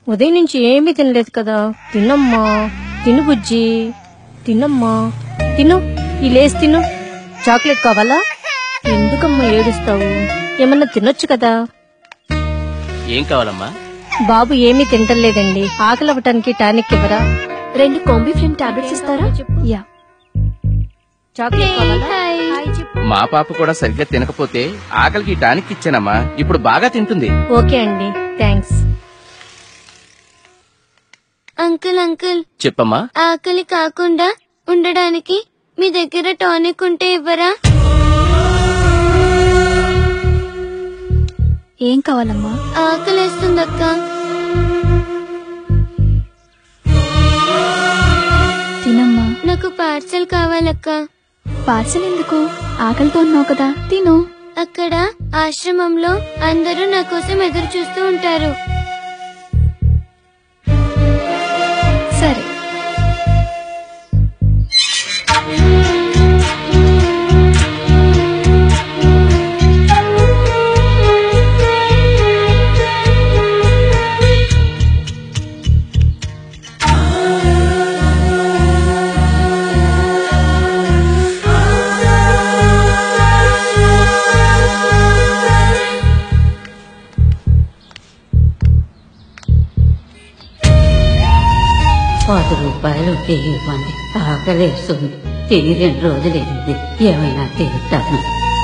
ఉదయం నుంచి ఏమీ తినలేదు కదా తినమ్మా తిను బుజ్జి తినమ్మా తిను ఈ లేస్ తిను చాక్లెట్ కావాలా ఎందుకమ్మా ఏడుస్తావు ఏమన్నా తినొచ్చు కదా ఏం కావాలమ్మా బాబు ఏమీ తింటలేదండి ఆకలి అవ్వటానికి టానిక్ ఇవ్వరా రెండు కాంబిఫ్రెంట్ టాబ్లెట్స్ ఇస్తారా యా చాక్లెట్ కావాలా హాయ్ చెప్పు. మా పాప కూడా సరిగ్గా తినకపోతే ఆకలికి టానిక్ ఇచ్చానమ్మా ఇప్పుడు బాగా తింటుంది ఓకే అండి థ్యాంక్స్ అంకుల్ అంకుల్ చెప్పమ్మా ఆకలి కాకుండా ఉండడానికి మీ దగ్గర టానిక్ ఉంటే ఇవ్వరా ఏం కావాలమ్మా ఆకలేస్తుందక్క తినమ్మా నాకు పార్సల్ కావాలక్క పార్సల్ ఎందుకు ఆకలితో ఉన్నావు కదా తిను అక్కడ ఆశ్రమంలో అందరూ నా కోసం ఎదురు చూస్తూ ఉంటారు సరే పది రూపాయలు ఇవ్వండి ఆకలేస్తుంది తిని రెండు రోజులైంది ఏమైనా తింటాను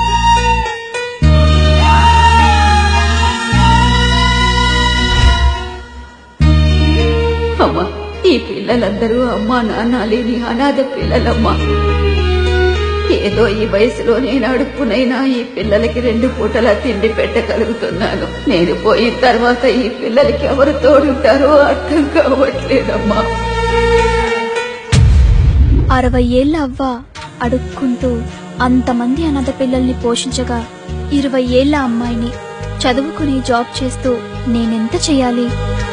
అమ్మా ఈ పిల్లలందరూ అమ్మా నాన్న లేని అనాథ పిల్లలమ్మా ఏదో ఈ వయసులో నేను అడుపునైనా ఈ పిల్లలకి రెండు పూటల తిండి పెట్టగలుగుతున్నాను నేను పోయిన తర్వాత ఈ పిల్లలకి ఎవరు తోడుంటారో అర్థం కావట్లేదమ్మా అరవై ఏళ్ల అవ్వ అడుక్కుంటూ అంతమంది అనాథ పిల్లల్ని పోషించగా ఇరవై ఏళ్ల అమ్మాయిని చదువుకుని జాబ్ చేస్తూ నేనెంత చెయ్యాలి